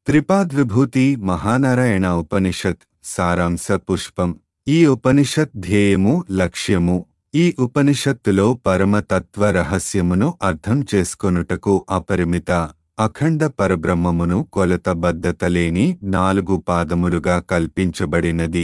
త్రిపాద్విభూతి మహానారాయణ ఉపనిషత్ సారాంశ పుష్పం ఈ ఉపనిషత్ ధ్యేయము లక్ష్యము ఈ ఉపనిషత్తులో పరమతత్వ రహస్యమును అర్థం చేసుకొనుటకు అపరిమిత అఖండ పరబ్రహ్మమును కొలతబద్ధత లేని నాలుగు పాదములుగా కల్పించబడినది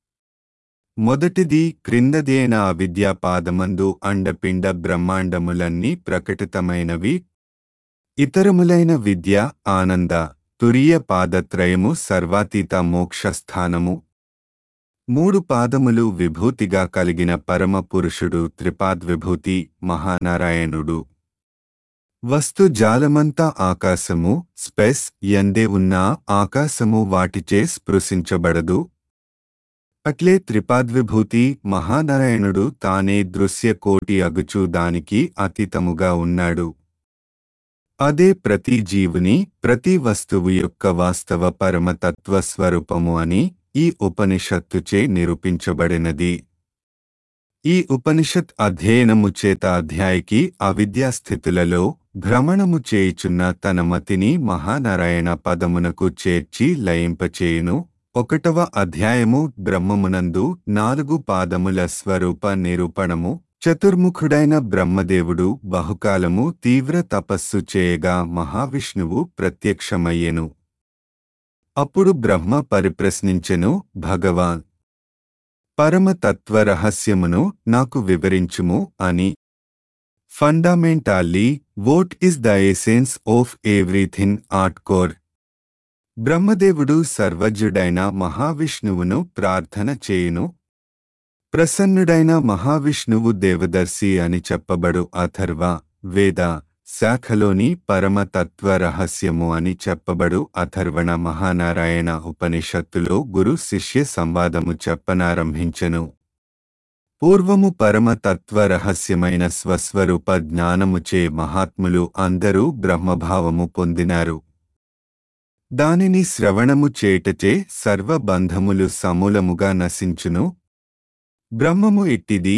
మొదటిది క్రిందదేన అవిద్యా పాదమందు అండపిండ బ్రహ్మాండములన్నీ ప్రకటితమైనవి ఇతరములైన విద్య ఆనంద తురియ పాదత్రయము సర్వాతీత మోక్షస్థానము మూడు పాదములు విభూతిగా కలిగిన పరమ పురుషుడు త్రిపాద్విభూతి మహానారాయణుడు వస్తు జాలమంతా ఆకాశము స్పేస్ ఎందే ఉన్న ఆకాశము వాటిచే స్పృశించబడదు అట్లే త్రిపాద్విభూతి మహానారాయణుడు తానే దృశ్య కోటి అగుచు దానికి అతీతముగా ఉన్నాడు అదే ప్రతి జీవుని ప్రతి వస్తువు యొక్క వాస్తవ పరమతత్వ స్వరూపము అని ఈ ఉపనిషత్తుచే నిరూపించబడినది ఈ ఉపనిషత్ అధ్యయనము చేత అధ్యాయికి అవిద్యాస్థితులలో భ్రమణము చేయుచున్న తన మతిని మహానారాయణ పదమునకు చేర్చి లయింపచేయును ఒకటవ అధ్యాయము బ్రహ్మమునందు నాలుగు పాదముల స్వరూప నిరూపణము చతుర్ముఖుడైన బ్రహ్మదేవుడు బహుకాలము తీవ్ర తపస్సు చేయగా మహావిష్ణువు ప్రత్యక్షమయ్యెను అప్పుడు బ్రహ్మ పరిప్రశ్నించెను భగవాన్ పరమతత్వ రహస్యమును నాకు వివరించుము అని fundamentally what is the essence of everything at core బ్రహ్మదేవుడు సర్వజ్ఞుడైన మహావిష్ణువును ప్రార్థన చేయును ప్రసన్నుడైన మహావిష్ణువు దేవదర్శి అని చెప్పబడు అథర్వ వేద శాఖలోని పరమతత్వ రహస్యము అని చెప్పబడు అథర్వణ మహానారాయణ ఉపనిషత్తులో గురు శిష్య సంవాదము చెప్పనారంభించెను పూర్వము పరమతత్వ రహస్యమైన స్వస్వరూప జ్ఞానముచే మహాత్ములు అందరూ బ్రహ్మభావము పొందినారు దానిని శ్రవణము చేటచే సర్వబంధములు సమూలముగా నశించును బ్రహ్మము ఇట్టిది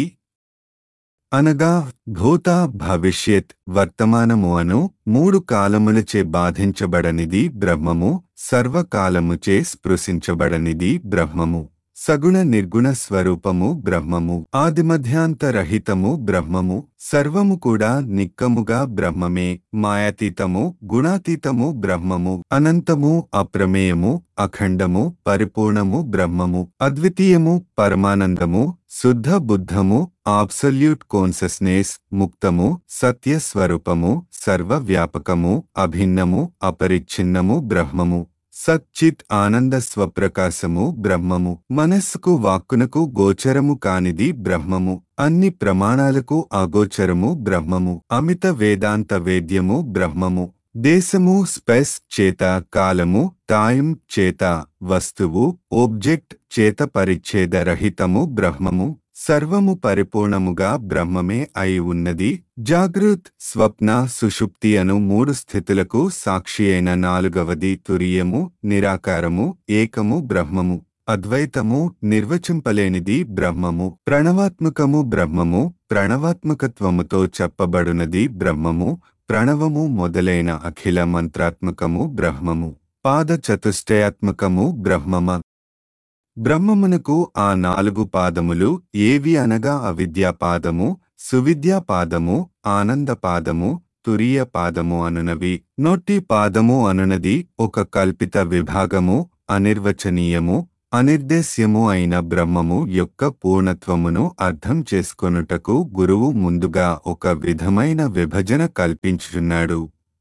అనగా భూత భవిష్యత్ వర్తమానము అను మూడు కాలములచే బాధించబడనిది బ్రహ్మము సర్వకాలముచే స్పృశించబడనిది బ్రహ్మము సగుణ నిర్గుణ స్వరూపము బ్రహ్మము ఆదిమధ్యాంతరహితము బ్రహ్మము సర్వము కూడా నిక్కముగా బ్రహ్మమే మాయాతీతము గుణాతీతము బ్రహ్మము అనంతము అప్రమేయము అఖండము పరిపూర్ణము బ్రహ్మము అద్వితీయము పరమానందము శుద్ధ బుద్ధము ఆబ్సల్యూట్ కాన్సస్నెస్ ముక్తము సత్య స్వరూపము సర్వవ్యాపకము అభిన్నము అపరిచ్ఛిన్నము బ్రహ్మము సచ్చిత్ ఆనంద స్వప్రకాశము బ్రహ్మము మనస్సుకు వాక్కునకు గోచరము కానిది బ్రహ్మము అన్ని ప్రమాణాలకు అగోచరము బ్రహ్మము అమిత వేదాంత వేద్యము బ్రహ్మము దేశము స్పేస్ చేత కాలము టైం చేత వస్తువు ఓబ్జెక్ట్ చేత పరిచ్ఛేద రహితము బ్రహ్మము సర్వము పరిపూర్ణముగా బ్రహ్మమే అయి ఉన్నది జాగృత్ స్వప్న సుషుప్తి అను మూడు స్థితులకు సాక్షి అయిన నాలుగవది తురియము నిరాకారము ఏకము బ్రహ్మము అద్వైతము నిర్వచింపలేనిది బ్రహ్మము ప్రణవాత్మకము బ్రహ్మము ప్రణవాత్మకత్వముతో చెప్పబడునది బ్రహ్మము ప్రణవము మొదలైన అఖిల మంత్రాత్మకము బ్రహ్మము పాద చతుష్టయాత్మకము బ్రహ్మమ బ్రహ్మమునకు ఆ నాలుగు పాదములు ఏవి అనగా అవిద్యాపాదము సువిద్యాపాదము ఆనందపాదము తురియ పాదము అనునవి నొట్టి పాదము అనునది ఒక కల్పిత విభాగము అనిర్వచనీయము అనిర్దేశ్యము అయిన బ్రహ్మము యొక్క పూర్ణత్వమును అర్థం చేసుకొనుటకు గురువు ముందుగా ఒక విధమైన విభజన కల్పించుచున్నాడు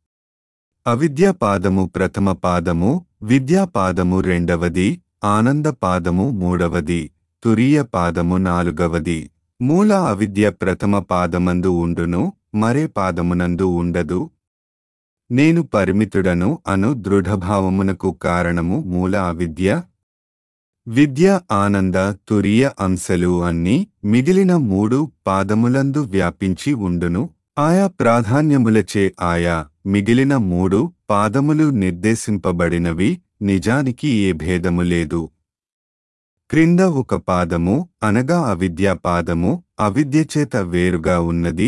అవిద్యాపాదము ప్రథమ పాదము విద్యాపాదము రెండవది ఆనందపాదము మూడవది తురియ పాదము నాలుగవది మూల అవిద్య ప్రథమ పాదమందు ఉండును మరే పాదమునందు ఉండదు నేను పరిమితుడను అను దృఢభావమునకు కారణము మూల అవిద్య విద్య ఆనంద తురియ అంశలు అన్నీ మిగిలిన మూడు పాదములందు వ్యాపించి ఉండును ఆయా ప్రాధాన్యములచే ఆయా మిగిలిన మూడు పాదములు నిర్దేశింపబడినవి నిజానికి ఏ భేదము లేదు క్రింద ఒక పాదము అనగా అవిద్యా పాదము అవిద్యచేత వేరుగా ఉన్నది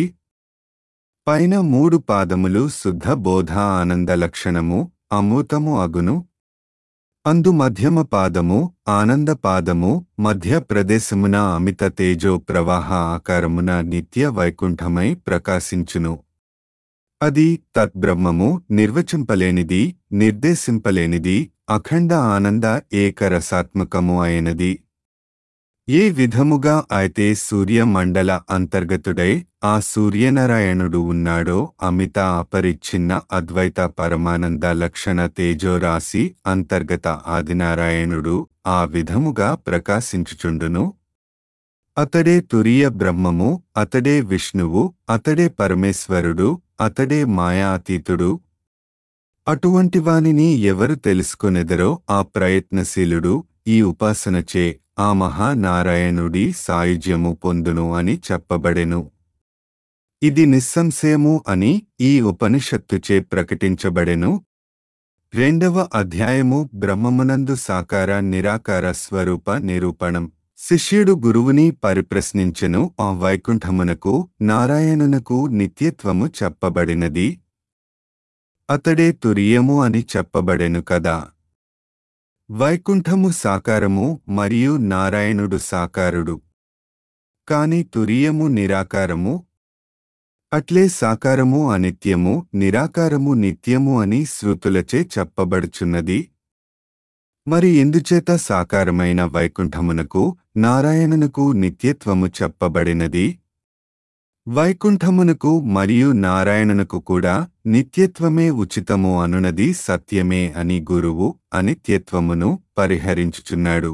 పైన మూడు పాదములు శుద్ధ బోధ ఆనంద లక్షణము అమూతము అగును అందు మధ్యమ పాదము ఆనంద పాదము మధ్య ప్రదేశమున అమిత తేజో ప్రవాహ ఆకారమున నిత్య వైకుంఠమై ప్రకాశించును అది తద్బ్రహ్మము నిర్వచింపలేనిది నిర్దేశింపలేనిది అఖండ ఆనంద ఏకరసాత్మకము అయినది ఏ విధముగా అయితే సూర్యమండల అంతర్గతుడై ఆ సూర్యనారాయణుడు ఉన్నాడో అమిత అపరిచ్ఛిన్న అద్వైత పరమానంద లక్షణ తేజోరాశి అంతర్గత ఆదినారాయణుడు ఆ విధముగా ప్రకాశించుచుండును అతడే తురియ బ్రహ్మము అతడే విష్ణువు అతడే పరమేశ్వరుడు అతడే మాయాతీతుడు అటువంటి వానిని ఎవరు తెలుసుకొనెదరో ఆ ప్రయత్నశీలుడు ఈ ఉపాసనచే ఆ మహానారాయణుడి సాయుజ్యము పొందును అని చెప్పబడెను ఇది నిస్సంశయము అని ఈ ఉపనిషత్తుచే ప్రకటించబడెను రెండవ అధ్యాయము బ్రహ్మమునందు సాకార నిరాకార స్వరూప నిరూపణం శిష్యుడు గురువుని పరిప్రశ్నించెను ఆ వైకుంఠమునకు నారాయణునకు నిత్యత్వము చెప్పబడినది అతడే తురియము అని చెప్పబడెను కదా వైకుంఠము సాకారము మరియు నారాయణుడు సాకారుడు కాని తురియము నిరాకారము అట్లే సాకారము అనిత్యము నిరాకారము నిత్యము అని శృతులచే చెప్పబడుచున్నది మరి ఎందుచేత సాకారమైన వైకుంఠమునకు నారాయణునకు నిత్యత్వము చెప్పబడినది వైకుంఠమునకు మరియు నారాయణునకు కూడా నిత్యత్వమే ఉచితము అనునది సత్యమే అని గురువు అనిత్యత్వమును పరిహరించుచున్నాడు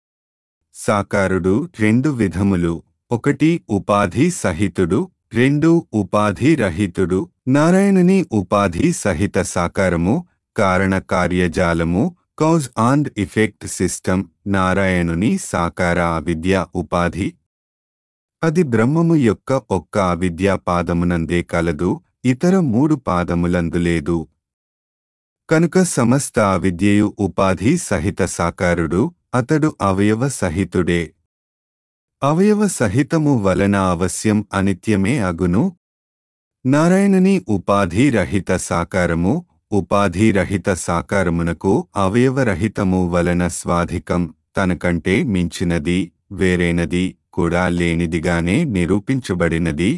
సాకారుడు రెండు విధములు ఒకటి ఉపాధి సహితుడు రెండు ఉపాధి రహితుడు నారాయణుని ఉపాధి సహిత సాకారము కారణ కార్యజాలము కౌజ్ అండ్ ఇఫెక్ట్ సిస్టమ్ నారాయణుని సాకార అవిద్య ఉపాధి అది బ్రహ్మము యొక్క ఒక్క అవిద్యా పాదమునందే కలదు ఇతర మూడు పాదములందు లేదు కనుక సమస్త అవిద్యయు ఉపాధి సహిత సాకారుడు అతడు అవయవ సహితుడే అవయవ సహితము వలన అవశ్యం అనిత్యమే అగును నారాయణుని ఉపాధి రహిత సాకారము ఉపాధి రహిత సాకారమునకు అవయవరహితము వలన స్వాధికం తనకంటే మించినది వేరైనది కూడా లేనిదిగానే నిరూపించబడినది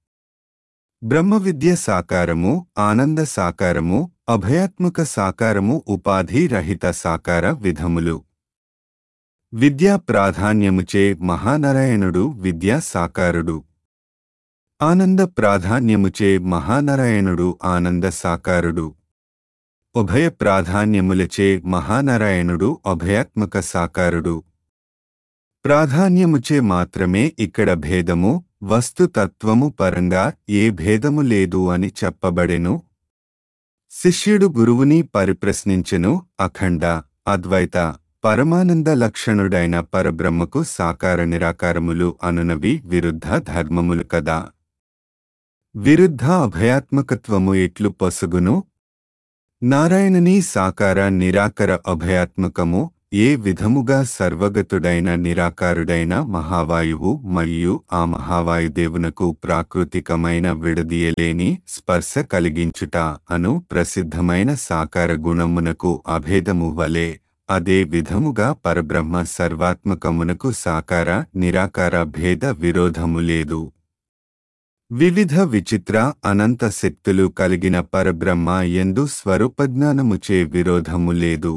బ్రహ్మ విద్య సాకారము ఆనంద సాకారము అభయాత్మక సాకారము ఉపాధి రహిత సాకార విధములు విద్యా ప్రాధాన్యముచే మహానారాయణుడు విద్యా సాకారుడు ఆనంద ప్రాధాన్యముచే మహానారాయణుడు ఆనంద సాకారుడు ఉభయ ప్రాధాన్యములచే మహానారాయణుడు అభయాత్మక సాకారుడు ప్రాధాన్యముచే మాత్రమే ఇక్కడ భేదము వస్తుతత్వము పరంగా ఏ భేదము లేదు అని చెప్పబడెను శిష్యుడు గురువుని పరిప్రశ్నించెను అఖండ అద్వైత పరమానంద లక్షణుడైన పరబ్రహ్మకు సాకార నిరాకారములు అనునవి విరుద్ధ ధర్మములు కదా విరుద్ధ అభయాత్మకత్వము ఎట్లు పొసగును నారాయణని సాకార నిరాకర అభయాత్మకము ఏ విధముగా సర్వగతుడైన నిరాకారుడైన మహావాయువు మరియు ఆ మహావాయుదేవునకు ప్రాకృతికమైన విడదీయలేని స్పర్శ కలిగించుట అను ప్రసిద్ధమైన సాకార గుణమునకు అభేదము వలె అదే విధముగా పరబ్రహ్మ సర్వాత్మకమునకు సాకార నిరాకార భేద విరోధము లేదు వివిధ విచిత్ర అనంత శక్తులు కలిగిన పరబ్రహ్మ ఎందు స్వరూపజ్ఞానముచే విరోధము లేదు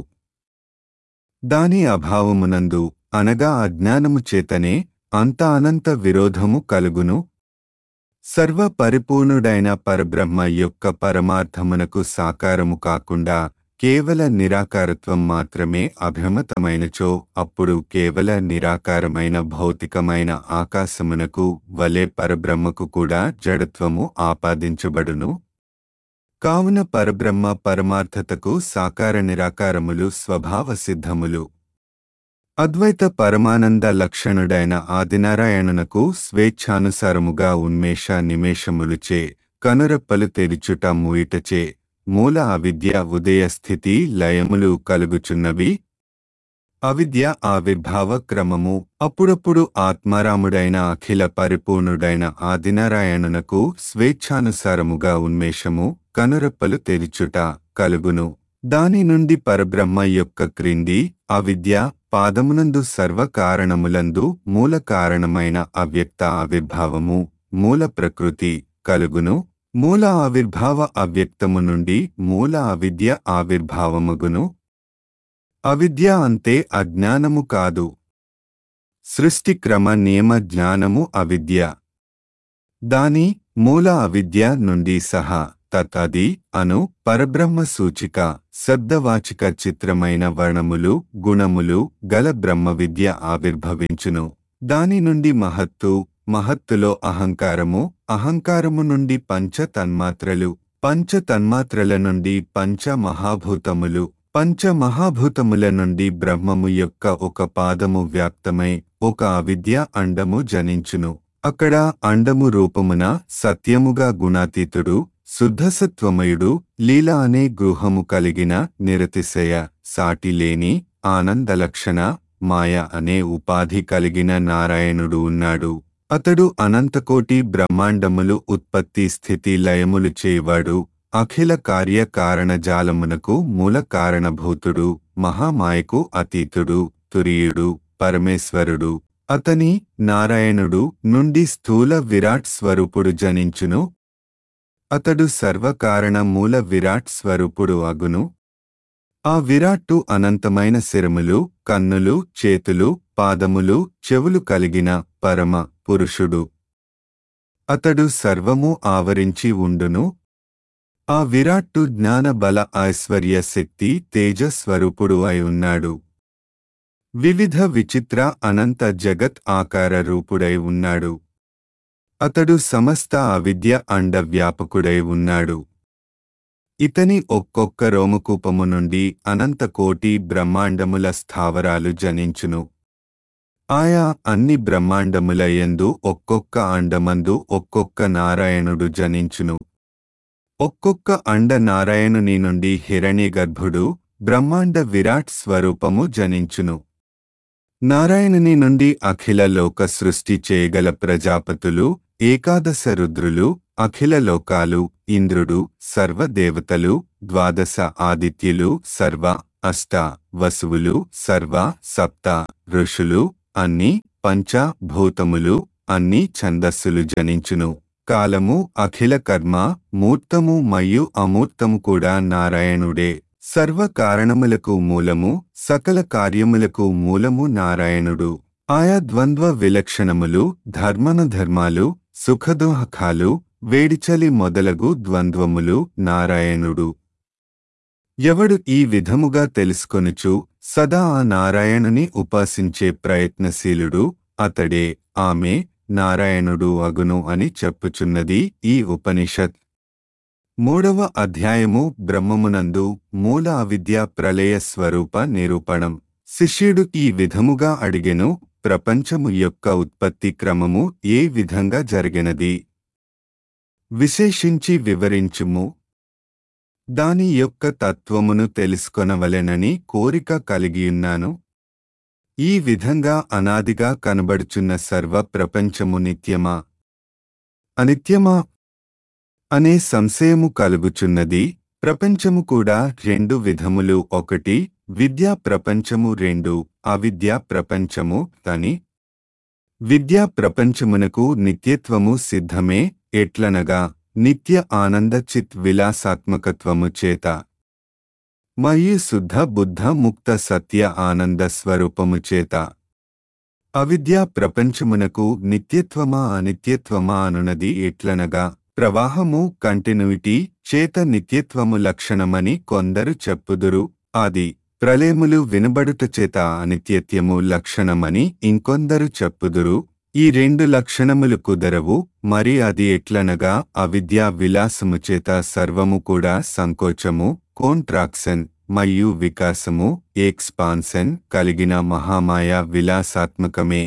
దాని అభావమునందు అనగా అజ్ఞానము చేతనే అంత అనంత విరోధము కలుగును సర్వ పరిపూర్ణుడైన పరబ్రహ్మ యొక్క పరమార్థమునకు సాకారము కాకుండా కేవల నిరాకారత్వం మాత్రమే అభిమతమైనచో అప్పుడు కేవల నిరాకారమైన భౌతికమైన ఆకాశమునకు వలె పరబ్రహ్మకు కూడా జడత్వము ఆపాదించబడును కావున పరబ్రహ్మ పరమార్థతకు సాకార నిరాకారములు స్వభావ సిద్ధములు అద్వైత పరమానంద లక్షణుడైన ఆదినారాయణునకు స్వేచ్ఛానుసారముగా ఉన్మేష నిమేషములుచే కనురెప్పలు తెరిచుట మూయిటచే మూల అవిద్య ఉదయ స్థితి లయములు కలుగుచున్నవి అవిద్య ఆవిర్భావ క్రమము అప్పుడప్పుడు ఆత్మారాముడైన అఖిల పరిపూర్ణుడైన ఆదినారాయణునకు స్వేచ్ఛానుసారముగా ఉన్మేషము కనురెప్పలు తెరిచుట కలుగును దాని నుండి పరబ్రహ్మ యొక్క క్రింది అవిద్య పాదమునందు సర్వ కారణములందు మూల కారణమైన అవ్యక్త ఆవిర్భావము మూల ప్రకృతి కలుగును మూల ఆవిర్భావ అవ్యక్తము నుండి మూల అవిద్య ఆవిర్భావముగును అవిద్య అంతే అజ్ఞానము కాదు సృష్టి క్రమ నియమ జ్ఞానము అవిద్య దాని మూల అవిద్య నుండి సహా తతది అను పరబ్రహ్మ సూచిక శబ్దవాచిక చిత్రమైన వర్ణములు గుణములు గల బ్రహ్మ విద్య ఆవిర్భవించును దాని నుండి మహత్తు మహత్తులో అహంకారము అహంకారము నుండి పంచ తన్మాత్రలు పంచ తన్మాత్రల నుండి పంచ మహాభూతములు పంచ మహాభూతముల నుండి బ్రహ్మము యొక్క ఒక పాదము వ్యాప్తమై ఒక అవిద్య అండము జనించును అక్కడ అండము రూపమున సత్యముగా గుణాతీతుడు శుద్ధసత్వమయుడు లీల అనే గృహము కలిగిన నిరతిశయ సాటిలేని ఆనందలక్షణ మాయ అనే ఉపాధి కలిగిన నారాయణుడు ఉన్నాడు అతడు అనంతకోటి బ్రహ్మాండములు ఉత్పత్తి స్థితి లయములు చేయవాడు అఖిల కార్య కారణజాలమునకు మూల కారణభూతుడు మహామాయకు అతీతుడు తురియుడు పరమేశ్వరుడు అతని నారాయణుడు నుండి స్థూల విరాట్ స్వరూపుడు జనించును అతడు సర్వకారణ మూల విరాట్ స్వరూపుడు అగును ఆ విరాట్టు అనంతమైన శిరములు కన్నులు చేతులు పాదములు చెవులు కలిగిన పరమ పురుషుడు అతడు సర్వము ఆవరించి ఉండును ఆ విరాట్టు జ్ఞాన బల ఐశ్వర్య శక్తి తేజస్వరూపుడు అయి ఉన్నాడు వివిధ విచిత్ర అనంత జగత్ ఆకార రూపుడై ఉన్నాడు అతడు సమస్త అవిద్య అండ వ్యాపకుడై ఉన్నాడు ఇతని ఒక్కొక్క రోమకూపము నుండి అనంత కోటి బ్రహ్మాండముల స్థావరాలు జనించును ఆయా అన్ని బ్రహ్మాండముల యందు ఒక్కొక్క అండమందు ఒక్కొక్క నారాయణుడు జనించును ఒక్కొక్క అండ నారాయణుని నుండి హిరణ్యగర్భుడు బ్రహ్మాండ విరాట్ స్వరూపము జనించును నారాయణుని నుండి అఖిల లోక సృష్టి చేయగల ప్రజాపతులు ఏకాదశ రుద్రులు అఖిల లోకాలు ఇంద్రుడు సర్వదేవతలు ద్వాదశ ఆదిత్యులు సర్వ అష్ట వసువులు సర్వ సప్త ఋషులు అన్ని పంచ భూతములు అన్ని ఛందస్సులు జనించును కాలము అఖిల కర్మ మూర్తము మరియు అమూర్తము కూడా నారాయణుడే సర్వ కారణములకు మూలము సకల కార్యములకు మూలము నారాయణుడు ఆయా ద్వంద్వ విలక్షణములు ధర్మనధర్మాలు సుఖదుహకాలు వేడిచలి మొదలగు ద్వంద్వములు నారాయణుడు ఎవడు ఈ విధముగా తెలుసుకొనుచు సదా ఆ నారాయణుని ఉపాసించే ప్రయత్నశీలుడు అతడే ఆమె నారాయణుడు అగును అని చెప్పుచున్నది ఈ ఉపనిషత్ మూడవ అధ్యాయము బ్రహ్మమునందు మూల అవిద్య ప్రళయ స్వరూప నిరూపణం శిష్యుడు ఈ విధముగా అడిగెను ప్రపంచము యొక్క ఉత్పత్తి క్రమము ఏ విధంగా జరిగినది విశేషించి వివరించుము దాని యొక్క తత్వమును తెలుసుకొనవలెనని కోరిక కలిగియున్నాను ఈ విధంగా అనాదిగా కనబడుచున్న సర్వ ప్రపంచము నిత్యమా అనిత్యమా అనే సంశయము కలుగుచున్నది ప్రపంచము కూడా రెండు విధములు ఒకటి విద్యా ప్రపంచము రెండు అవిద్యా ప్రపంచము తని విద్యా ప్రపంచమునకు నిత్యత్వము సిద్ధమే ఎట్లనగా నిత్య ఆనంద చిత్ విలాసాత్మకత్వము చేత మరియు శుద్ధ బుద్ధ ముక్త సత్య ఆనంద స్వరూపము చేత అవిద్యా ప్రపంచమునకు నిత్యత్వమా అనిత్యత్వమా అనునది ఎట్లనగా ప్రవాహము కంటిన్యూటీ చేత నిత్యత్వము లక్షణమని కొందరు చెప్పుదురు అది ప్రళయములు వినబడుట చేత అనిత్యత్యము లక్షణమని ఇంకొందరు చెప్పుదురు ఈ రెండు లక్షణములు కుదరవు మరి అది ఎట్లనగా అవిద్యా విలాసము చేత సర్వము కూడా సంకోచము కోంట్రాక్షన్ మరియు వికాసము ఎక్స్పాన్సన్ కలిగిన మహామాయ విలాసాత్మకమే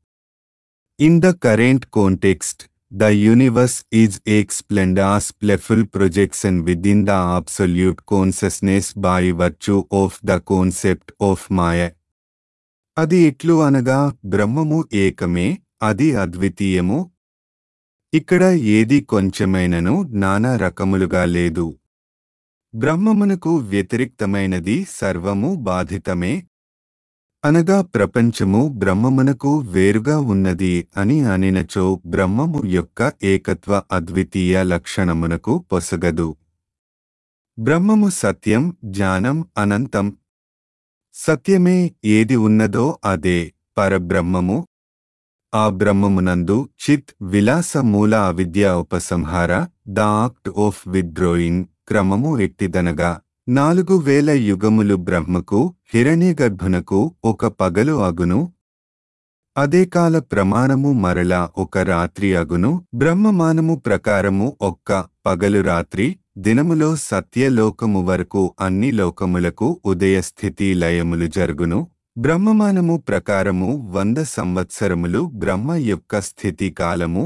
in the current context The universe is a splendorous playful projection within the absolute consciousness by virtue of the concept of Maya. అది ఇట్లు అనగా బ్రహ్మము ఏకమే అది అద్వితీయము ఇక్కడ ఏది కొంచెమైనను నానా రకములుగా లేదు బ్రహ్మమునకు వ్యతిరిక్తమైనది సర్వము బాధితమే అనగా ప్రపంచము బ్రహ్మమునకు వేరుగా ఉన్నది అని అనినచో బ్రహ్మము యొక్క ఏకత్వ అద్వితీయ లక్షణమునకు పొసగదు బ్రహ్మము సత్యం జ్ఞానం అనంతం సత్యమే ఏది ఉన్నదో అదే పరబ్రహ్మము ఆ బ్రహ్మమునందు చిత్ విలాస మూల అవిద్య ఉపసంహార ద ఆక్ట్ ఆఫ్ విత్డ్రోయింగ్ క్రమము ఎట్టిదనగా నాలుగు వేల యుగములు బ్రహ్మకు హిరణ్యగర్భునకు ఒక పగలు అగును అదే కాల ప్రమాణము మరలా ఒక రాత్రి అగును బ్రహ్మమానము ప్రకారము ఒక్క పగలు రాత్రి దినములో సత్యలోకము వరకు అన్ని లోకములకు ఉదయస్థితి లయములు జరుగును బ్రహ్మమానము ప్రకారము వంద సంవత్సరములు బ్రహ్మ యొక్క స్థితి కాలము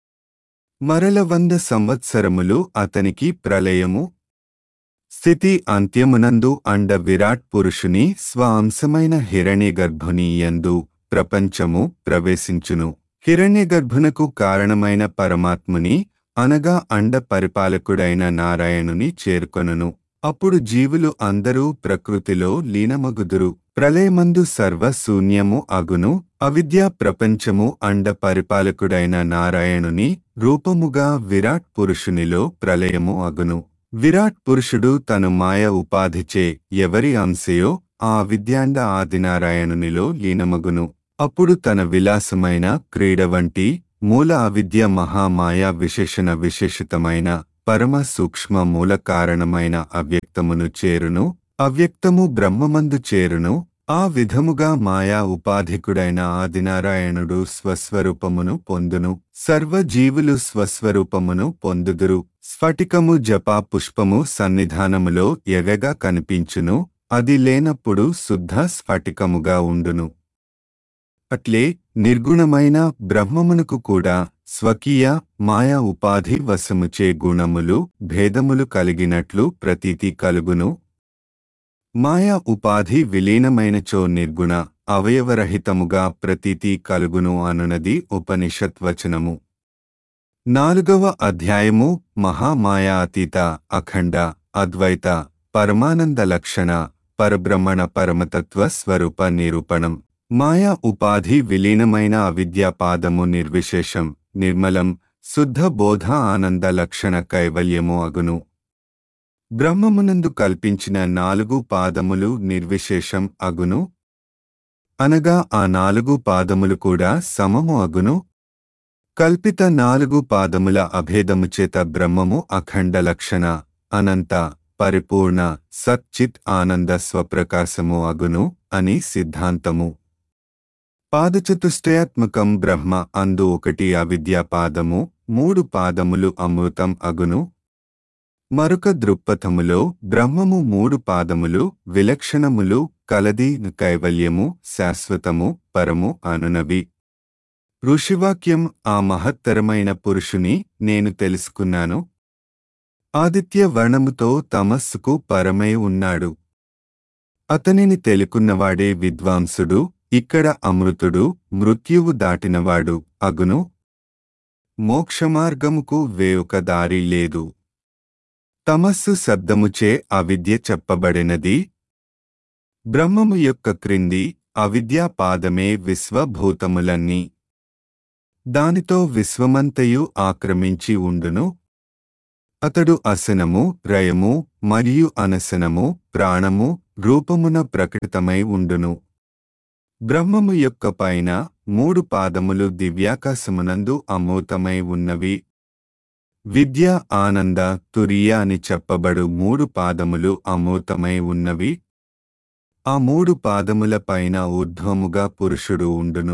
మరల వంద సంవత్సరములు అతనికి ప్రళయము స్థితి అంత్యమునందు అండ విరాట్ పురుషుని స్వ అంశమైన హిరణ్యగర్భుని యందు ప్రపంచము ప్రవేశించును హిరణ్యగర్భునకు కారణమైన పరమాత్ముని అనగా అండ పరిపాలకుడైన నారాయణుని చేరుకొనును అప్పుడు జీవులు అందరూ ప్రకృతిలో లీనమగుదురు ప్రళయమందు సర్వశూన్యము అగును అవిద్యా ప్రపంచము అండ పరిపాలకుడైన నారాయణుని రూపముగా విరాట్ పురుషునిలో ప్రళయము అగును విరాట్ పురుషుడు తను మాయ ఉపాధిచే ఎవరి అంశయో ఆ విద్యాండ ఆదినారాయణునిలో లీనమగును అప్పుడు తన విలాసమైన క్రీడ వంటి మూల అవిద్య మహామాయ విశేషణ విశేషితమైన పరమ సూక్ష్మ మూల కారణమైన అవ్యక్తమును చేరును అవ్యక్తము బ్రహ్మమందు చేరును ఆ విధముగా మాయా ఉపాధికుడైన ఆదినారాయణుడు స్వస్వరూపమును పొందును సర్వజీవులు స్వస్వరూపమును పొందుదురు స్ఫటికము జపా పుష్పము సన్నిధానములో ఎగగా కనిపించును అది లేనప్పుడు శుద్ధ స్ఫటికముగా ఉండును అట్లే నిర్గుణమైన బ్రహ్మమునకు కూడా స్వకీయ మాయా ఉపాధి వశముచే గుణములు భేదములు కలిగినట్లు ప్రతీతి కలుగును మాయా ఉపాధి విలీనమైనచో నిర్గుణ అవయవరహితముగా ప్రతీతి కలుగును అనునది ఉపనిషత్ వచనము నాలుగవ అధ్యాయము మహామాయా అతీత అఖండ అద్వైత పరమానంద లక్షణ పరబ్రహ్మణ పరమతత్వ స్వరూప నిరూపణం మాయా ఉపాధి విలీనమైన అవిద్యాపాదము నిర్విశేషం నిర్మలం శుద్ధ బోధ ఆనంద లక్షణ కైవల్యము అగును బ్రహ్మమునందు కల్పించిన నాలుగు పాదములు నిర్విశేషం అగును అనగా ఆ నాలుగు పాదములు కూడా సమము అగును కల్పిత నాలుగు పాదముల అభేదము చేత బ్రహ్మము అఖండ లక్షణ అనంత పరిపూర్ణ సచ్చిత్ ఆనంద స్వప్రకాశము అగును అని సిద్ధాంతము పాదచతుష్టయాత్మకం బ్రహ్మ అందు ఒకటి అవిద్యా పాదము మూడు పాదములు అమృతం అగును మరొక దృక్పథములో బ్రహ్మము మూడు పాదములు విలక్షణములు కలది కైవల్యము శాశ్వతము పరము అనునవి ఋషివాక్యం ఆ మహత్తరమైన పురుషుని నేను తెలుసుకున్నాను ఆదిత్య వర్ణముతో తమస్సుకు పరమై ఉన్నాడు అతనిని తెలుకున్నవాడే విద్వాంసుడు ఇక్కడ అమృతుడు మృత్యువు దాటినవాడు అగును మోక్షమార్గముకు వేరొక దారి లేదు తమస్సు శబ్దముచే అవిద్య చెప్పబడినది బ్రహ్మము యొక్క క్రింది అవిద్యా పాదమే విశ్వభూతములన్నీ దానితో విశ్వమంతయు ఆక్రమించి ఉండును అతడు అసనము రయము మరియు అనసనము ప్రాణము రూపమున ప్రకటితమై ఉండును బ్రహ్మము యొక్క పైన మూడు పాదములు దివ్యాకాశమునందు అమూతమై ఉన్నవి విద్య ఆనంద తురియ అని చెప్పబడు మూడు పాదములు అమూతమై ఉన్నవి ఆ మూడు పాదముల పైన ఊర్ధ్వముగా పురుషుడు ఉండును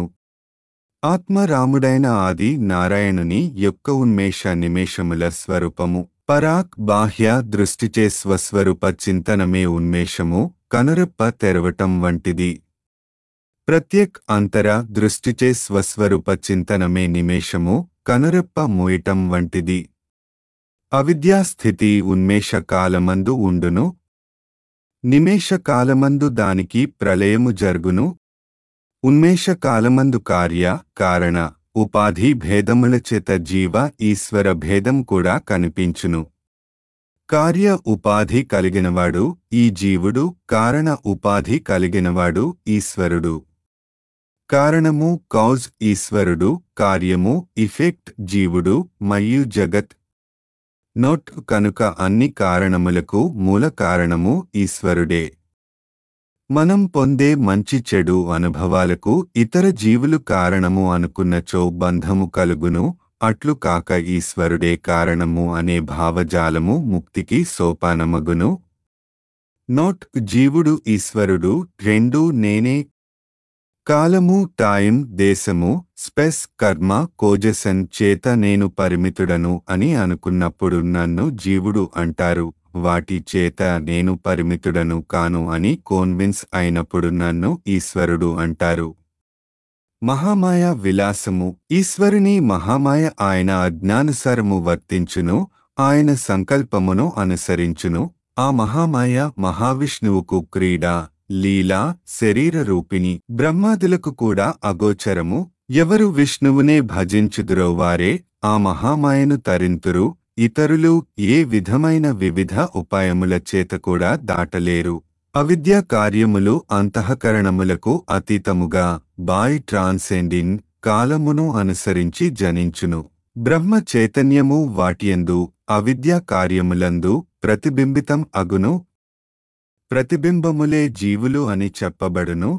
ఆత్మరాముడైన ఆది నారాయణుని యొక్క ఉన్మేష నిమేషముల స్వరూపము పరాక్ బాహ్య దృష్టిచే స్వస్వరూప చింతనమే ఉన్మేషము కనురెప్ప తెరవటం వంటిది ప్రత్యేక్ అంతర దృష్టిచే స్వస్వరూప చింతనమే నిమేషము కనురెప్ప మూయటం వంటిది అవిద్యాస్థితి ఉన్మేష కాలమందు ఉండును నిమేష కాలమందు దానికి ప్రళయము జరుగును ఉన్మేష కాలమందు కార్య కారణ ఉపాధి భేదముల చేత జీవ ఈశ్వర భేదం కూడా కనిపించును కార్య ఉపాధి కలిగినవాడు ఈ జీవుడు కారణ ఉపాధి కలిగినవాడు ఈశ్వరుడు కారణము కౌజ్ ఈశ్వరుడు కార్యము ఇఫెక్ట్ జీవుడు మరియు జగత్ నోట్ కనుక అన్ని కారణములకు మూల కారణము ఈశ్వరుడే మనం పొందే మంచి చెడు అనుభవాలకు ఇతర జీవులు కారణము అనుకున్నచో బంధము కలుగును అట్లు కాక ఈశ్వరుడే కారణము అనే భావజాలము ముక్తికి సోపానమగును నోట్ జీవుడు ఈశ్వరుడు రెండూ నేనే కాలము టైం దేశము స్పెస్ కర్మ కోజసన్ చేత నేను పరిమితుడను అని అనుకున్నప్పుడు నన్ను జీవుడు అంటారు వాటి చేత నేను పరిమితుడను కాను అని కోన్విన్స్ అయినప్పుడు నన్ను ఈశ్వరుడు అంటారు మహామాయ విలాసము ఈశ్వరుని మహామాయ ఆయన అజ్ఞానుసారము వర్తించును ఆయన సంకల్పమును అనుసరించును ఆ మహామాయ మహావిష్ణువుకు క్రీడ లీలా శరీర రూపిణి బ్రహ్మాదులకు కూడా అగోచరము ఎవరు విష్ణువునే భజించుదురో వారే ఆ మహామాయను తరింతురు ఇతరులు ఏ విధమైన వివిధ ఉపాయముల చేత కూడా దాటలేరు అవిద్యా కార్యములు అంతఃకరణములకు అతీతముగా బాయ్ ట్రాన్సెండిన్ కాలమును అనుసరించి జనించును బ్రహ్మ చైతన్యము వాటియందు అవిద్యా కార్యములందు ప్రతిబింబితం అగును ప్రతిబింబములే జీవులు అని చెప్పబడును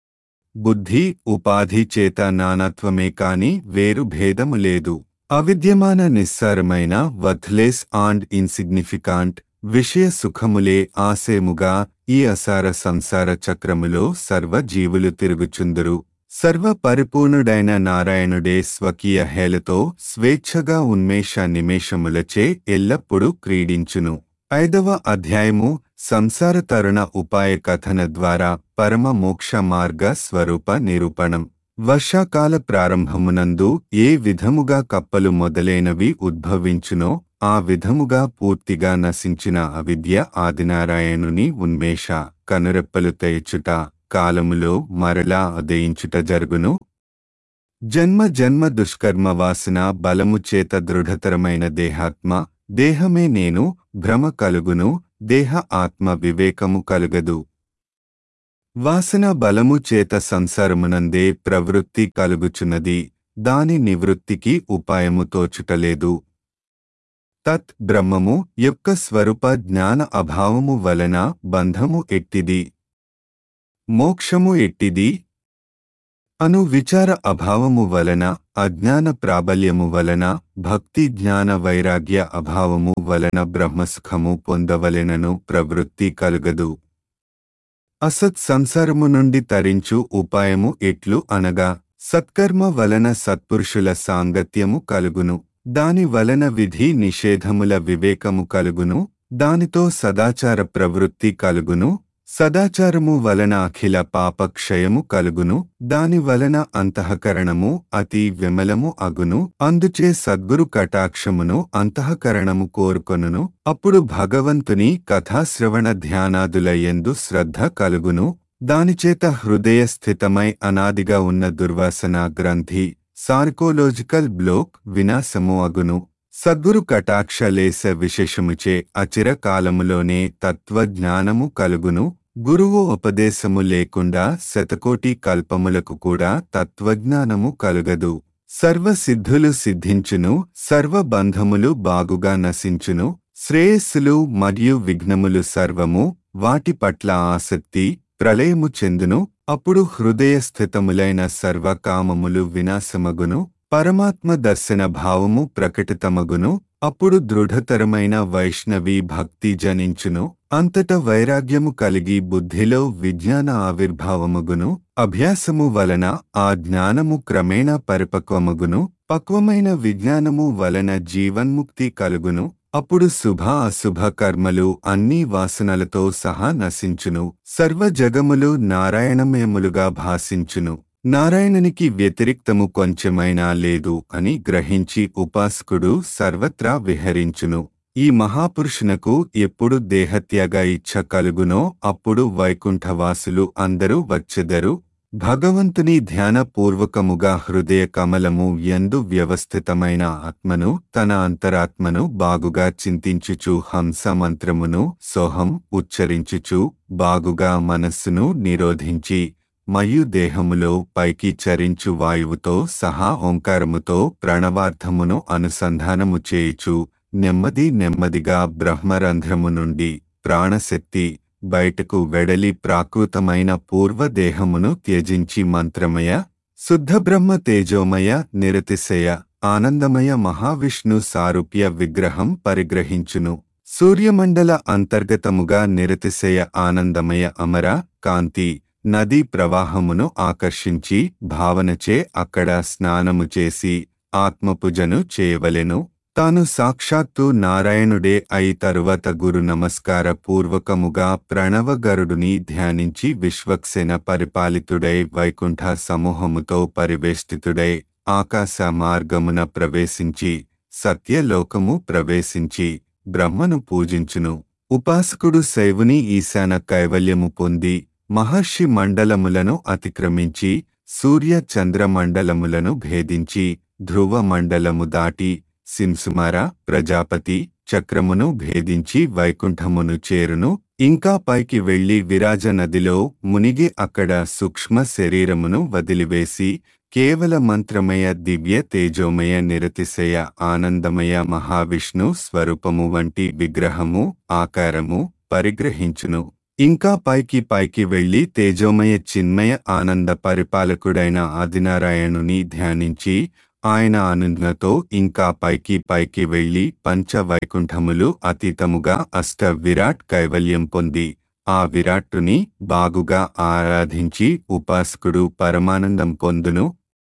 బుద్ధి ఉపాధి చేత నానత్వమే కాని వేరు భేదము లేదు అవిద్యమాన నిస్సారమైన వథ్లెస్ అండ్ ఇన్సిగ్నిఫికాంట్ విషయ సుఖములే ఆసేముగా ఈ అసార సంసార చక్రములో సర్వ జీవులు తిరుగుచుందురు సర్వ పరిపూర్ణుడైన నారాయణుడే స్వకీయ హేళతో స్వేచ్ఛగా ఉన్మేష నిమేషములచే ఎల్లప్పుడూ క్రీడించును ఐదవ అధ్యాయము సంసార తరుణ ఉపాయ కథన ద్వారా పరమ మోక్ష మార్గ స్వరూప నిరూపణం వర్షాకాల ప్రారంభమునందు ఏ విధముగా కప్పలు మొదలైనవి ఉద్భవించునో ఆ విధముగా పూర్తిగా నశించిన అవిద్య ఆదినారాయణుని ఉన్మేష కనురెప్పలు తెయచుట కాలములో మరలా అదయించుట జరుగును జన్మ జన్మ దుష్కర్మ వాసన బలము చేత దృఢతరమైన దేహాత్మ దేహమే నేను భ్రమ కలుగును దేహ ఆత్మ వివేకము కలుగదు వాసన బలము చేత సంసారమునందే ప్రవృత్తి కలుగుచున్నది దాని నివృత్తికి ఉపాయము తోచుటలేదు తత్ బ్రహ్మము యొక్క స్వరూప జ్ఞాన అభావము వలన బంధము ఎట్టిది మోక్షము ఎట్టిది అను విచార అభావము వలన అజ్ఞాన ప్రాబల్యము వలన భక్తి జ్ఞాన వైరాగ్య అభావము వలన బ్రహ్మసుఖము పొందవలెనను ప్రవృత్తి కలుగదు అసత్ సంసారము నుండి తరించు ఉపాయము ఎట్లు అనగా సత్కర్మ వలన సత్పురుషుల సాంగత్యము కలుగును దాని వలన విధి నిషేధముల వివేకము కలుగును దానితో సదాచార ప్రవృత్తి కలుగును సదాచారము వలన అఖిల పాపక్షయము కలుగును దాని వలన అంతఃకరణము అతి విమలము అగును అందుచే సద్గురు కటాక్షమును అంతఃకరణము కోరుకొనును అప్పుడు భగవంతుని కథాశ్రవణ ధ్యానాదుల యందు శ్రద్ధ కలుగును దానిచేత హృదయ స్థితమై అనాదిగా ఉన్న దుర్వాసన గ్రంథి సార్కోలోజికల్ బ్లోక్ వినాశము అగును సద్గురు కటాక్షలేస విశేషముచే అచిర కాలములోనే తత్వజ్ఞానము కలుగును గురువు ఉపదేశము లేకుండా శతకోటి కల్పములకు కూడా తత్వజ్ఞానము కలుగదు సర్వసిద్ధులు సిద్ధించును సర్వబంధములు బాగుగా నశించును శ్రేయస్సులు మరియు విఘ్నములు సర్వము వాటి పట్ల ఆసక్తి ప్రళయము చెందును అప్పుడు హృదయ స్థితములైన సర్వకామములు వినాశమగును పరమాత్మ దర్శన భావము ప్రకటితమగును అప్పుడు దృఢతరమైన వైష్ణవి భక్తి జనించును అంతట వైరాగ్యము కలిగి బుద్ధిలో విజ్ఞాన ఆవిర్భావముగును అభ్యాసము వలన ఆ జ్ఞానము క్రమేణా పరిపక్వమగును పక్వమైన విజ్ఞానము వలన జీవన్ముక్తి కలుగును అప్పుడు శుభ అశుభ కర్మలు అన్ని వాసనలతో సహా నశించును సర్వ జగములు నారాయణమయములుగా భాసించును నారాయణునికి వ్యతిరిక్తము కొంచెమైనా లేదు అని గ్రహించి ఉపాసకుడు సర్వత్రా విహరించును ఈ మహాపురుషునకు ఎప్పుడు దేహత్యాగ ఇచ్ఛ కలుగునో అప్పుడు వైకుంఠవాసులు అందరూ వచ్చెదరు భగవంతుని ధ్యానపూర్వకముగా హృదయ కమలము ఎందు వ్యవస్థితమైన ఆత్మను తన అంతరాత్మను బాగుగా చింతించుచు హంస మంత్రమును సోహం ఉచ్చరించుచు బాగుగా మనస్సును నిరోధించి మయు దేహములో పైకి చరించు వాయువుతో సహా ఓంకారముతో ప్రణవార్థమును అనుసంధానము చేయుచు నెమ్మది నెమ్మదిగా బ్రహ్మరంధ్రము నుండి ప్రాణశక్తి బయటకు వెడలి ప్రాకృతమైన పూర్వదేహమును త్యజించి మంత్రమయ శుద్ధబ్రహ్మ తేజోమయ నిరతిశయ ఆనందమయ మహావిష్ణు సారూప్య విగ్రహం పరిగ్రహించును సూర్యమండల అంతర్గతముగా నిరతిశయ ఆనందమయ అమర కాంతి నదీ ప్రవాహమును ఆకర్షించి భావనచే అక్కడ స్నానము చేసి ఆత్మపుజను చేయవలెను తాను సాక్షాత్తు నారాయణుడే అయి తరువాత గురు నమస్కార పూర్వకముగా ప్రణవగరుడుని ధ్యానించి విశ్వక్సేన పరిపాలితుడై వైకుంఠ సమూహముతో పరివేష్టితుడై ఆకాశ మార్గమున ప్రవేశించి సత్యలోకము ప్రవేశించి బ్రహ్మను పూజించును ఉపాసకుడు శైవుని ఈశాన కైవల్యము పొంది మహర్షి మండలములను అతిక్రమించి సూర్య చంద్రమండలములను భేదించి ధ్రువ మండలము దాటి సింసుమార ప్రజాపతి చక్రమును భేదించి వైకుంఠమును చేరును ఇంకా పైకి వెళ్లి విరాజ నదిలో మునిగి అక్కడ సూక్ష్మ శరీరమును వదిలివేసి కేవల మంత్రమయ దివ్య తేజోమయ నిరతిశయ ఆనందమయ మహావిష్ణు స్వరూపము వంటి విగ్రహము ఆకారము పరిగ్రహించును ఇంకా పైకి పైకి వెళ్లి తేజోమయ చిన్మయ ఆనంద పరిపాలకుడైన ఆదినారాయణుని ధ్యానించి ఆయన ఆనందతో ఇంకా పైకి పైకి వెళ్లి పంచవైకుంఠములు అతీతముగా అష్ట విరాట్ కైవల్యం పొంది ఆ విరాట్టుని బాగుగా ఆరాధించి ఉపాసకుడు పరమానందం పొందును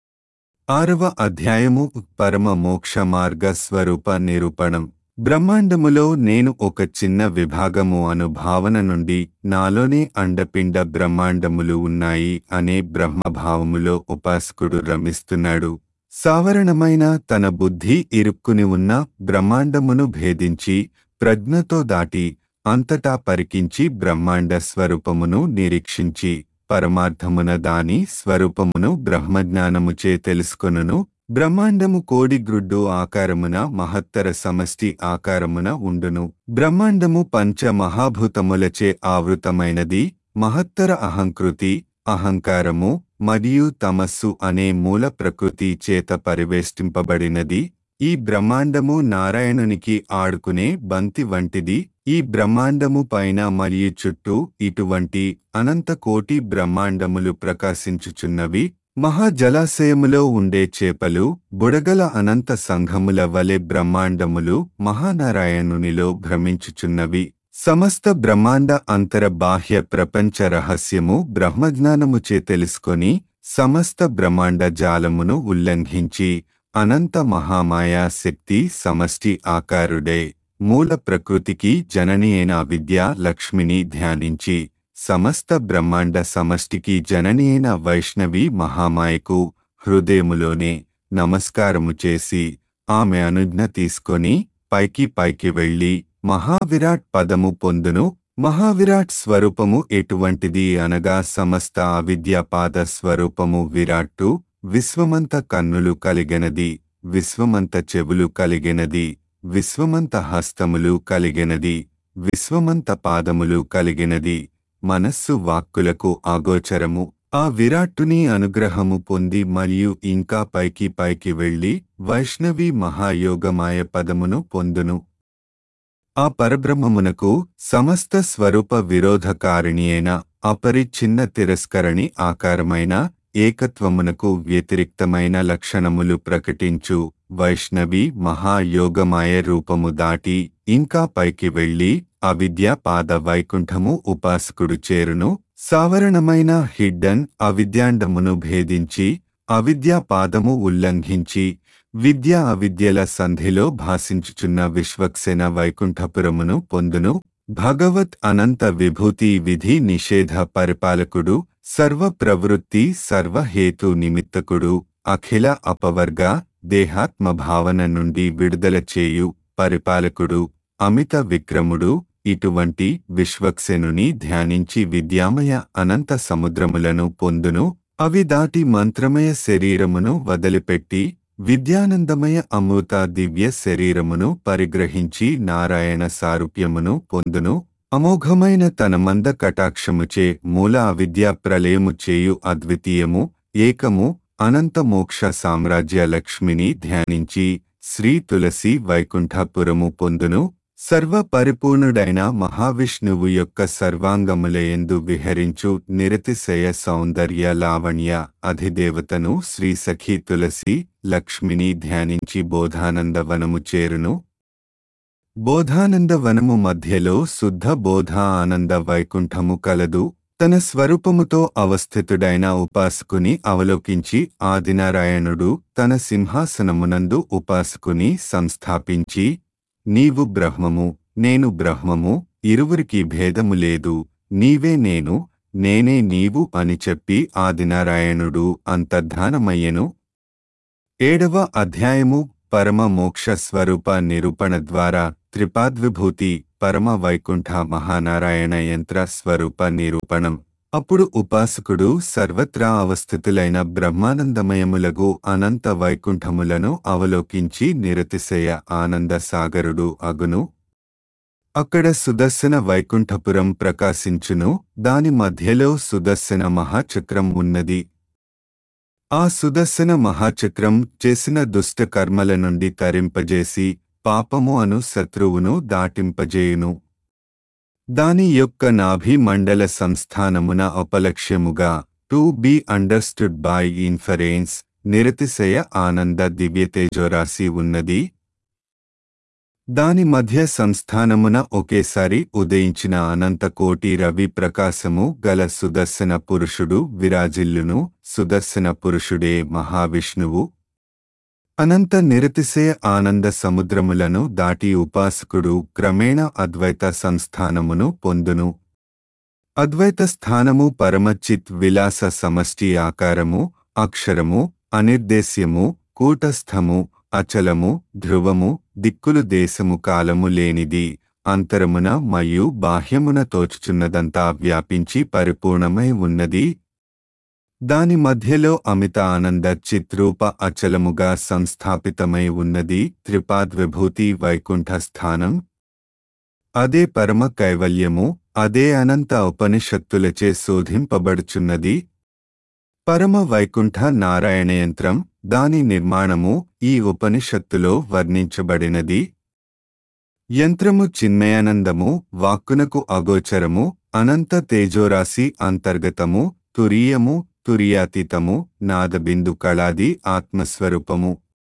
ఆరవ అధ్యాయము పరమ మోక్ష మార్గ స్వరూప నిరూపణం బ్రహ్మాండములో నేను ఒక చిన్న విభాగము అను భావన నుండి నాలోనే అండపిండ బ్రహ్మాండములు ఉన్నాయి అనే బ్రహ్మభావములో ఉపాసకుడు రమిస్తున్నాడు సావరణమైన తన బుద్ధి ఇరుక్కుని ఉన్న బ్రహ్మాండమును భేదించి ప్రజ్ఞతో దాటి అంతటా పరికించి బ్రహ్మాండ స్వరూపమును నిరీక్షించి పరమార్థమున దాని స్వరూపమును బ్రహ్మజ్ఞానముచే తెలుసుకొనును బ్రహ్మాండము కోడిగ్రుడ్డు ఆకారమున మహత్తర సమష్టి ఆకారమున ఉండును బ్రహ్మాండము పంచ మహాభూతములచే ఆవృతమైనది మహత్తర అహంకృతి అహంకారము మరియు తమస్సు అనే మూల ప్రకృతి చేత పరివేష్టింపబడినది ఈ బ్రహ్మాండము నారాయణునికి ఆడుకునే బంతి వంటిది ఈ బ్రహ్మాండము పైన మరియు చుట్టూ ఇటువంటి అనంత కోటి బ్రహ్మాండములు ప్రకాశించుచున్నవి మహాజలాశయములో ఉండే చేపలు బుడగల అనంత సంఘముల వలె బ్రహ్మాండములు మహానారాయణునిలో భ్రమించుచున్నవి సమస్త బ్రహ్మాండ అంతర బాహ్య ప్రపంచ రహస్యము బ్రహ్మజ్ఞానముచే తెలుసుకొని సమస్త బ్రహ్మాండ జాలమును ఉల్లంఘించి అనంత మహామాయా శక్తి సమష్టి ఆకారుడే మూల ప్రకృతికి జనని అయిన విద్యా లక్ష్మిని ధ్యానించి సమస్త బ్రహ్మాండ సమష్టికి జనని అయిన వైష్ణవి మహామాయకు హృదయములోనే నమస్కారము చేసి ఆమె అనుజ్ఞ తీసుకొని పైకి పైకి వెళ్ళి మహావిరాట్ పదము పొందును మహావిరాట్ స్వరూపము ఎటువంటిది అనగా సమస్త అవిద్యాపాద స్వరూపము విరాట్టు విశ్వమంత కన్నులు కలిగినది విశ్వమంత చెవులు కలిగినది విశ్వమంత హస్తములు కలిగినది విశ్వమంత పాదములు కలిగినది మనస్సు వాక్కులకు అగోచరము ఆ విరాట్టుని అనుగ్రహము పొంది మరియు ఇంకా పైకి పైకి వెళ్ళి వైష్ణవి మహాయోగమాయ పదమును పొందును ఆ పరబ్రహ్మమునకు సమస్త స్వరూప విరోధకారిణి అయిన అపరిచ్ఛిన్న తిరస్కరణి ఆకారమైన ఏకత్వమునకు వ్యతిరిక్తమైన లక్షణములు ప్రకటించు వైష్ణవి మహాయోగమాయ రూపము దాటి ఇంకా పైకి వెళ్ళి అవిద్య పాద వైకుంఠము ఉపాసకుడు చేరును సావరణమైన హిడ్డన్ అవిద్యాండమును భేదించి అవిద్యా పాదము ఉల్లంఘించి విద్య అవిద్యల సంధిలో భాసించుచున్న విశ్వక్సేన వైకుంఠపురమును పొందును భగవత్ అనంత విభూతి విధి నిషేధ పరిపాలకుడు సర్వ ప్రవృత్తి సర్వహేతు నిమిత్తకుడు అఖిల అపవర్గ దేహాత్మ భావన నుండి విడుదల చేయు పరిపాలకుడు అమిత విక్రముడు ఇటువంటి విశ్వక్సేనుని ధ్యానించి విద్యామయ అనంత సముద్రములను పొందును అవి దాటి మంత్రమయ శరీరమును వదిలిపెట్టి విద్యానందమయ అమృత దివ్య శరీరమును పరిగ్రహించి నారాయణ సారూప్యమును పొందును అమోఘమైన తన మంద కటాక్షముచే మూల అవిద్యా ప్రళయము చేయు అద్వితీయము ఏకము అనంత మోక్ష సామ్రాజ్య లక్ష్మిని ధ్యానించి శ్రీ తులసి వైకుంఠపురము పొందును సర్వ పరిపూర్ణుడైన మహావిష్ణువు యొక్క సర్వాంగములయందు విహరించు నిరతిశయ సౌందర్య లావణ్య అధిదేవతను శ్రీ సఖీ తులసి లక్ష్మిని ధ్యానించి బోధానందవనము చేరును బోధానందవనము మధ్యలో శుద్ధ బోధ ఆనంద వైకుంఠము కలదు తన స్వరూపముతో అవస్థితుడైన ఉపాసకుని అవలోకించి ఆదినారాయణుడు తన సింహాసనమునందు ఉపాసకుని సంస్థాపించి నీవు బ్రహ్మము నేను బ్రహ్మము ఇరువురికి భేదము లేదు నీవే నేను నేనే నీవు అని చెప్పి ఆదినారాయణుడు అంతర్ధానమయ్యెను ఏడవ అధ్యాయము పరమ మోక్ష స్వరూప నిరూపణ ద్వారా త్రిపాద్విభూతి పరమ వైకుంఠ మహానారాయణ యంత్ర స్వరూప నిరూపణం అప్పుడు ఉపాసకుడు సర్వత్రా అవస్థితులైన బ్రహ్మానందమయములగు అనంత వైకుంఠములను అవలోకించి నిరతిశయ ఆనంద సాగరుడు అగును అక్కడ సుదర్శన వైకుంఠపురం ప్రకాశించును దాని మధ్యలో సుదర్శన మహాచక్రం ఉన్నది ఆ సుదర్శన మహాచక్రం చేసిన దుష్ట కర్మల నుండి తరింపజేసి పాపము అను శత్రువును దాటింపజేయును దాని యొక్క నాభి మండల సంస్థానమున అపలక్ష్యముగా to be understood by inference నిరతిశయ ఆనంద దివ్యతేజోరాశి ఉన్నది దాని మధ్య సంస్థానమున ఒకేసారి ఉదయించిన అనంత కోటి రవి ప్రకాశము గల సుదర్శన పురుషుడు విరాజిల్లును సుదర్శన పురుషుడే మహావిష్ణువు అనంత నిరతిశయ ఆనంద సముద్రములను దాటి ఉపాసకుడు క్రమేణ అద్వైత సంస్థానమును పొందును అద్వైత స్థానము పరమచిత్ విలాస సమష్టి ఆకారము అక్షరము అనిర్దేశ్యము కూటస్థము అచలము ధ్రువము దిక్కులు దేశము కాలము లేనిది అంతరమున మరియు బాహ్యమున తోచుచున్నదంతా వ్యాపించి పరిపూర్ణమై ఉన్నది దాని మధ్యలో అమిత ఆనంద చిత్రూప అచలముగా సంస్థాపితమై ఉన్నది త్రిపాద్విభూతి వైకుంఠ స్థానం అదే పరమ కైవల్యము అదే అనంత ఉపనిషత్తులచే శోధింపబడుచున్నది పరమ వైకుంఠ నారాయణయంత్రం దాని నిర్మాణము ఈ ఉపనిషత్తులో వర్ణించబడినది యంత్రము చిన్మయానందము వాక్కునకు అగోచరము అనంత తేజోరాశి అంతర్గతము తురీయము తురియాతీతము నాదబిందు కళాది ఆత్మస్వరూపము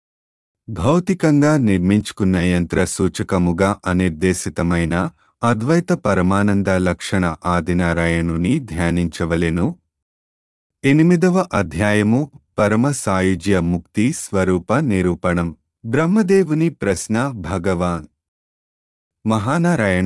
భౌతికంగా నిర్మించుకున్న యంత్ర సూచకముగా అనిర్దేశితమైన అద్వైత పరమానంద లక్షణ ఆదినారాయణుని ధ్యానించవలెను ఎనిమిదవ అధ్యాయము పరమ సాయుజ్య ముక్తి స్వరూప నిరూపణం బ్రహ్మదేవుని ప్రశ్న భగవాన్ మహానారాయణ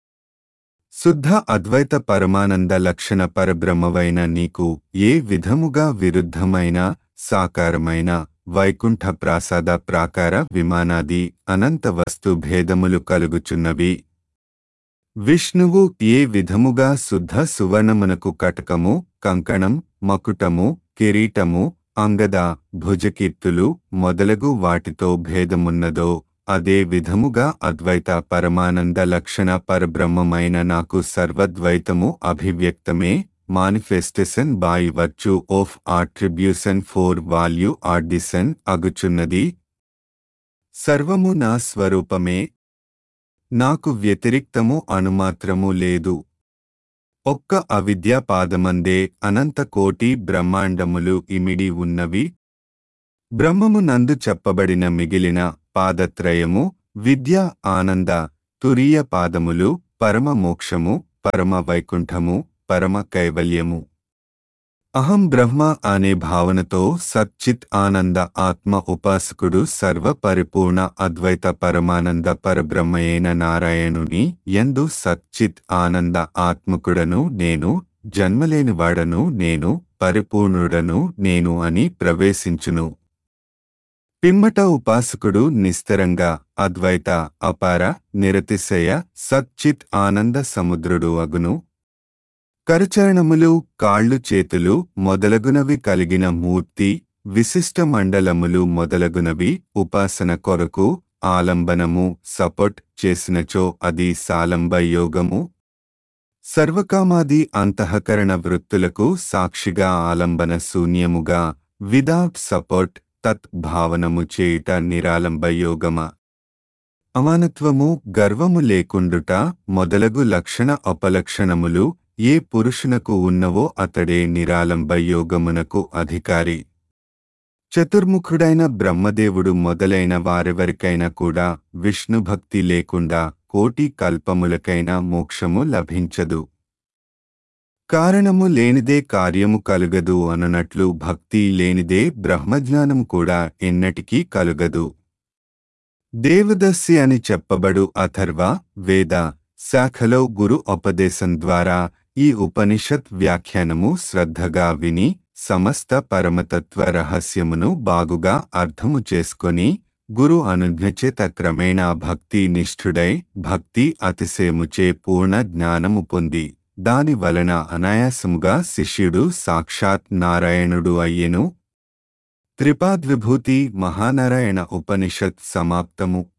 శుద్ధ అద్వైత పరమానంద లక్షణ పరబ్రహ్మవైన నీకు ఏ విధముగా విరుద్ధమైన సాకారమైన వైకుంఠ ప్రాసాద ప్రాకార విమానాది అనంత వస్తు భేదములు కలుగుచున్నవి విష్ణువు ఏ విధముగా శుద్ధ సువర్ణమునకు కటకము కంకణం మకుటము కిరీటము అంగద భుజకీర్తులు మొదలగు వాటితో భేదమున్నదో అదే విధముగా అద్వైత పరమానంద లక్షణ పరబ్రహ్మమైన నాకు సర్వద్వైతము అభివ్యక్తమే manifestation by virtue of attribution for value addition అగుచున్నది సర్వము నా స్వరూపమే నాకు వ్యతిరిక్తము అణుమాత్రము లేదు ఒక్క అవిద్యా పాదమందే అనంత కోటి బ్రహ్మాండములు ఇమిడి ఉన్నవి బ్రహ్మము నందు చెప్పబడిన మిగిలిన పాదత్రయము విద్య ఆనంద తురీయ పాదములు పరమ మోక్షము పరమ వైకుంఠము పరమ కైవల్యము అహం బ్రహ్మ అనే భావనతో సచ్చిత్ ఆనంద ఆత్మ ఉపాసకుడు సర్వ పరిపూర్ణ అద్వైత పరమానంద పరబ్రహ్మయైన నారాయణుని ఎందు సచ్చిత్ ఆనంద ఆత్మకుడను నేను జన్మలేనివాడను నేను పరిపూర్ణుడను నేను అని ప్రవేశించును పిమ్మట ఉపాసకుడు నిస్తరంగా అద్వైత అపార నిరతిశయ సచ్చిత్ ఆనంద సముద్రుడు అగును కరచరణములు కాళ్ళు చేతులు మొదలగునవి కలిగిన మూర్తి విశిష్ట మండలములు మొదలగునవి ఉపాసన కొరకు ఆలంబనము సపోర్ట్ చేసినచో అది సాలంబ యోగము సర్వకామాది అంతఃకరణ వృత్తులకు సాక్షిగా ఆలంబన శూన్యముగా విదౌట్ సపోర్ట్ తత్ భావనము చేయుట నిరాలంబ యోగమ అమానత్వము గర్వము లేకుండుట మొదలగు లక్షణ అపలక్షణములు ఏ పురుషునకు ఉన్నవో అతడే నిరాలంబ యోగమునకు అధికారి చతుర్ముఖుడైన బ్రహ్మదేవుడు మొదలైన వారెవరికైనా కూడా విష్ణుభక్తి లేకుండా కోటి కల్పములకైనా మోక్షము లభించదు కారణము లేనిదే కార్యము కలుగదు అననట్లు భక్తి లేనిదే బ్రహ్మజ్ఞానము కూడా ఎన్నటికీ కలుగదు దేవదస్సి అని చెప్పబడు అథర్వ వేద శాఖలో గురు ఉపదేశం ద్వారా ఈ ఉపనిషత్ వ్యాఖ్యానము శ్రద్ధగా విని సమస్త పరమతత్వ రహస్యమును బాగుగా అర్థము చేసుకొని గురు అనుజ్ఞచేత క్రమేణా భక్తి నిష్ఠుడై భక్తి అతిశయముచే పూర్ణ జ్ఞానము పొంది దాని వలన అనాయాసముగా శిష్యుడు సాక్షాత్ నారాయణుడు అయ్యెను త్రిపాద్విభూతి మహానారాయణ ఉపనిషత్ సమాప్తము